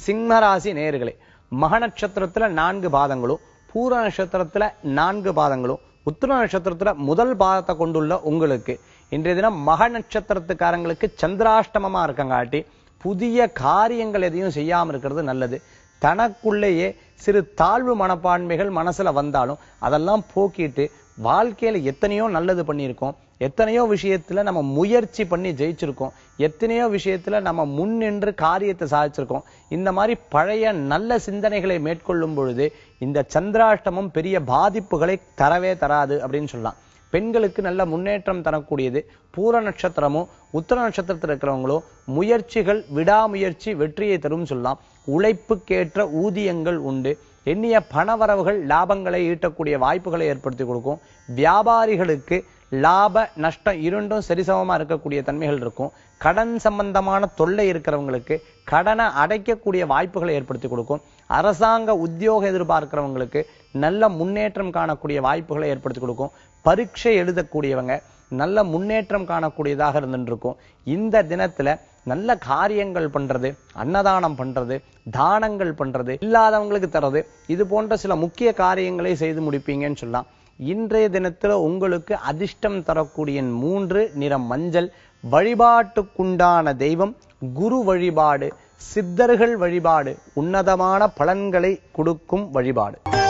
சிம்ம ராசி நேயர்களே மக நட்சத்திரத்துல நான்கு பாதங்களும் பூர நட்சத்திரத்துல நான்கு பாதங்களும் உத்திர நட்சத்திரத்துல முதல் பாதத்தை கொண்டுள்ள உங்களுக்கு இன்றைய தினம் மக நட்சத்திரத்துக்காரங்களுக்கு சந்திராஷ்டமமா இருக்கங்காட்டி புதிய காரியங்கள் எதையும் செய்யாம இருக்கிறது நல்லது தனக்குள்ளேயே சிறு தாழ்வு மனப்பான்மைகள் மனசுல வந்தாலும் அதெல்லாம் போக்கிட்டு வாழ்க்கையில எத்தனையோ நல்லது பண்ணியிருக்கோம் எத்தனையோ விஷயத்துல நம்ம முயற்சி பண்ணி ஜெயிச்சிருக்கோம் எத்தனையோ விஷயத்துல நம்ம முன்னின்று காரியத்தை சாதிச்சிருக்கோம் இந்த மாதிரி பழைய நல்ல சிந்தனைகளை மேற்கொள்ளும் பொழுது இந்த சந்திராஷ்டமம் பெரிய பாதிப்புகளை தரவே தராது அப்படின்னு சொல்லலாம் பெண்களுக்கு நல்ல முன்னேற்றம் தரக்கூடியது பூர நட்சத்திரமோ உத்தர நட்சத்திரத்தில் இருக்கிறவங்களோ முயற்சிகள் விடாமுயற்சி வெற்றியை தரும் சொல்லலாம் உழைப்புக்கேற்ற ஊதியங்கள் உண்டு எண்ணிய பணவரவுகள் லாபங்களை ஈட்டக்கூடிய வாய்ப்புகளை ஏற்படுத்தி கொடுக்கும் வியாபாரிகளுக்கு லாப நஷ்டம் இரண்டும் சரிசமமா இருக்கக்கூடிய தன்மைகள் இருக்கும் கடன் சம்பந்தமான தொல்லை இருக்கிறவங்களுக்கு கடனை அடைக்கக்கூடிய வாய்ப்புகளை ஏற்படுத்தி கொடுக்கும் அரசாங்க உத்தியோகம் எதிர்பார்க்கிறவங்களுக்கு நல்ல முன்னேற்றம் காணக்கூடிய வாய்ப்புகளை ஏற்படுத்தி கொடுக்கும் பரீட்சை எழுதக்கூடியவங்க நல்ல முன்னேற்றம் காணக்கூடியதாக இருந்துருக்கும் இந்த தினத்துல நல்ல காரியங்கள் பண்றது அன்னதானம் பண்றது தானங்கள் பண்றது இல்லாதவங்களுக்கு தர்றது இது போன்ற சில முக்கிய காரியங்களை செய்து முடிப்பீங்கன்னு சொல்லலாம் இன்றைய தினத்துல உங்களுக்கு அதிர்ஷ்டம் தரக்கூடிய எண் மூன்று நிறம் மஞ்சள் வழிபாட்டுக்குண்டான தெய்வம் குரு வழிபாடு சித்தர்கள் வழிபாடு உன்னதமான பலன்களை கொடுக்கும் வழிபாடு